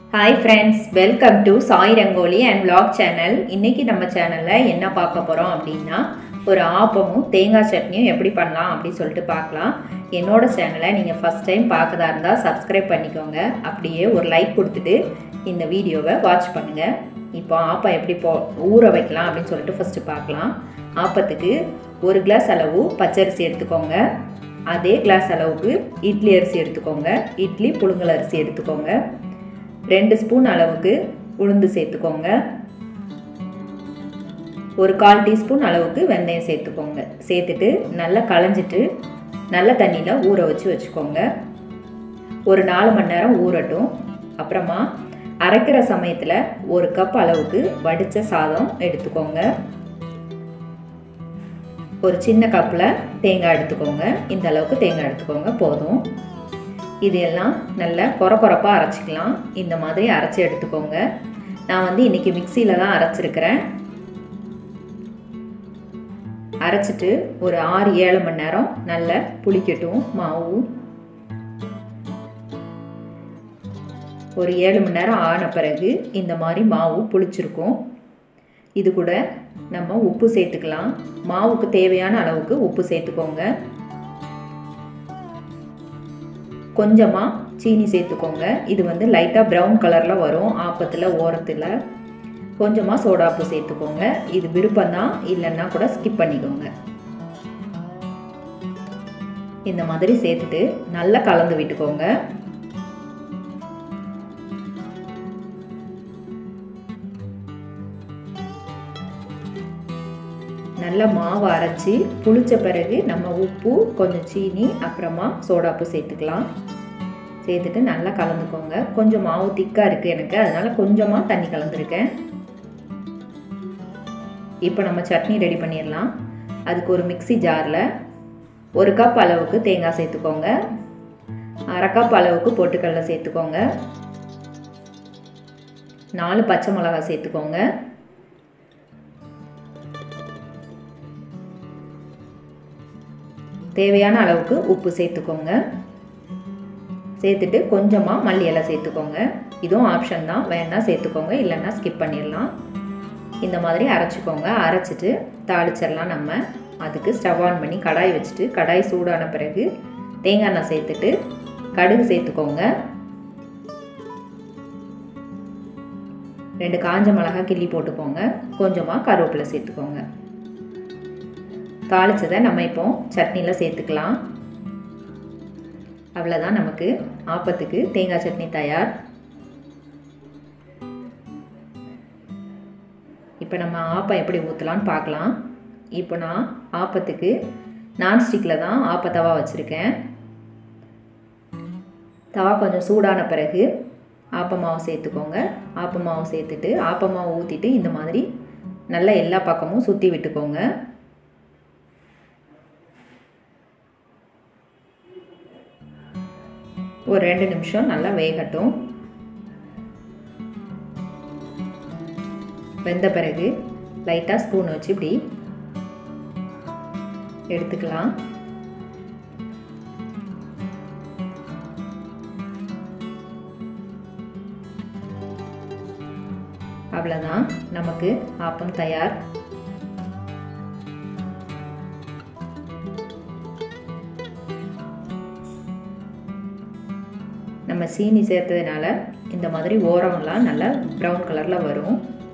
hi friends welcome to Sai Rangoli and vlog channel இன்னைக்கு நம்ம சேனலில் என்ன பார்க்க போகிறோம் அப்படின்னா ஒரு ஆப்பமும் தேங்காய் சட்னியும் எப்படி பண்ணலாம் அப்படின்னு சொல்லிட்டு பார்க்கலாம் என்னோட சேனலை நீங்கள் ஃபஸ்ட் டைம் பார்க்கதா இருந்தால் சப்ஸ்கிரைப் பண்ணிக்கோங்க அப்படியே ஒரு லைக் கொடுத்துட்டு இந்த வீடியோவை வாட்ச் பண்ணுங்கள் இப்போ ஆப்பம் எப்படி போ ஊற வைக்கலாம் அப்படின்னு சொல்லிட்டு ஃபஸ்ட்டு பார்க்கலாம் ஆப்பத்துக்கு ஒரு கிளாஸ் அளவு பச்சரிசி எடுத்துக்கோங்க அதே கிளாஸ் அளவுக்கு இட்லி அரிசி எடுத்துக்கோங்க இட்லி புழுங்கல் அரிசி எடுத்துக்கோங்க ரெண்டு ஸ்பூன் அளவுக்கு உளுந்து சேர்த்துக்கோங்க ஒரு கால் டீஸ்பூன் அளவுக்கு வெந்தயம் சேர்த்துக்கோங்க சேர்த்துட்டு நல்லா களைஞ்சிட்டு நல்ல தண்ணியில் ஊற வச்சு வச்சுக்கோங்க ஒரு நாலு மணி நேரம் ஊறட்டும் அப்புறமா அரைக்கிற சமயத்தில் ஒரு கப் அளவுக்கு வடித்த சாதம் எடுத்துக்கோங்க ஒரு சின்ன கப்பில் தேங்காய் எடுத்துக்கோங்க இந்த அளவுக்கு தேங்காய் எடுத்துக்கோங்க போதும் இது எல்லாம் நல்லா கொர கொரப்பாக அரைச்சிக்கலாம் இந்த மாதிரி அரைச்சி எடுத்துக்கோங்க நான் வந்து இன்றைக்கி மிக்சியில் தான் அரைச்சிருக்கிறேன் அரைச்சிட்டு ஒரு ஆறு ஏழு மணி நேரம் நல்லா புளிக்கட்டும் மாவு ஒரு ஏழு மணி நேரம் ஆன பிறகு இந்த மாதிரி மாவு புளிச்சிருக்கும் இது கூட நம்ம உப்பு சேர்த்துக்கலாம் மாவுக்கு தேவையான அளவுக்கு உப்பு சேர்த்துக்கோங்க கொஞ்சமாக சீனி சேர்த்துக்கோங்க இது வந்து லைட்டாக ப்ரௌன் கலரில் வரும் ஆப்பத்தில் ஓரத்தில் கொஞ்சமாக சோடாப்பு சேர்த்துக்கோங்க இது விருப்பம்தான் இல்லைன்னா கூட ஸ்கிப் பண்ணிக்கோங்க இந்த மாதிரி சேர்த்துட்டு நல்லா கலந்து விட்டுக்கோங்க நல்லா மாவு அரைச்சி புளிச்ச பிறகு நம்ம உப்பு கொஞ்சம் சீனி அப்புறமா சோடாப்பு சேர்த்துக்கலாம் சேர்த்துட்டு நல்லா கலந்துக்கோங்க கொஞ்சம் மாவு திக்காக இருக்குது எனக்கு அதனால் கொஞ்சமாக தண்ணி கலந்துருக்கேன் இப்போ நம்ம சட்னி ரெடி பண்ணிடலாம் அதுக்கு ஒரு மிக்சி ஜாரில் ஒரு கப் அளவுக்கு தேங்காய் சேர்த்துக்கோங்க அரை கப் அளவுக்கு பொட்டுக்கடலை சேர்த்துக்கோங்க நாலு பச்சை மிளகாய் சேர்த்துக்கோங்க தேவையான அளவுக்கு உப்பு சேர்த்துக்கோங்க சேர்த்துட்டு கொஞ்சமாக மல்லி இலை சேர்த்துக்கோங்க இதுவும் ஆப்ஷன் தான் வேணால் சேர்த்துக்கோங்க இல்லைன்னா ஸ்கிப் பண்ணிடலாம் இந்த மாதிரி அரைச்சிக்கோங்க அரைச்சிட்டு தாளிச்சிடலாம் நம்ம அதுக்கு ஸ்டவ் ஆன் பண்ணி கடாய் வச்சுட்டு கடாய் சூடான பிறகு தேங்காய் எண்ணெய் சேர்த்துட்டு கடுகு சேர்த்துக்கோங்க ரெண்டு காஞ்ச மிளகா கிள்ளி போட்டுக்கோங்க கொஞ்சமாக கருவேப்பிலை சேர்த்துக்கோங்க தாளித்ததை நம்ம இப்போ சட்னியில் சேர்த்துக்கலாம் அவ்வளோதான் நமக்கு ஆப்பத்துக்கு தேங்காய் சட்னி தயார் இப்போ நம்ம ஆப்பம் எப்படி ஊற்றலான்னு பார்க்கலாம் இப்போ நான் ஆப்பத்துக்கு நான்ஸ்டிக்கில் தான் ஆப்ப தவா வச்சுருக்கேன் தவா கொஞ்சம் சூடான பிறகு ஆப்ப மாவு சேர்த்துக்கோங்க ஆப்ப மாவு சேர்த்துட்டு ஆப்ப மாவு ஊற்றிட்டு இந்த மாதிரி நல்லா எல்லா பக்கமும் சுற்றி விட்டுக்கோங்க ஒரு ரெண்டு நிமிஷம் நல்லா வேகட்டும் வெந்த பிறகு லைட்டாக ஸ்பூன் வச்சு இப்படி எடுத்துக்கலாம் அவ்வளோதான் நமக்கு ஆப்பம் தயார் நம்ம சீனி சேர்த்ததுனால இந்த மாதிரி ஓரம்லாம் நல்லா ப்ரௌன் கலரில் வரும்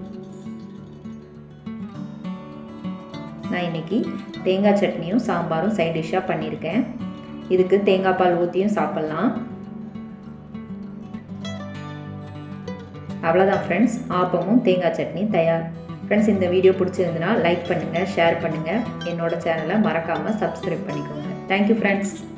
நான் இன்றைக்கி தேங்காய் சட்னியும் சாம்பாரும் சைட் டிஷ்ஷாக பண்ணியிருக்கேன் இதுக்கு தேங்காய் பால் ஊற்றியும் சாப்பிட்லாம் அவ்வளோதான் ஃப்ரெண்ட்ஸ் ஆப்பமும் தேங்காய் சட்னி தயார் ஃப்ரெண்ட்ஸ் இந்த வீடியோ பிடிச்சிருந்துன்னா லைக் பண்ணுங்கள் ஷேர் பண்ணுங்கள் என்னோட சேனலை மறக்காமல் சப்ஸ்கிரைப் பண்ணிக்கோங்க தேங்க்யூ ஃப்ரெண்ட்ஸ்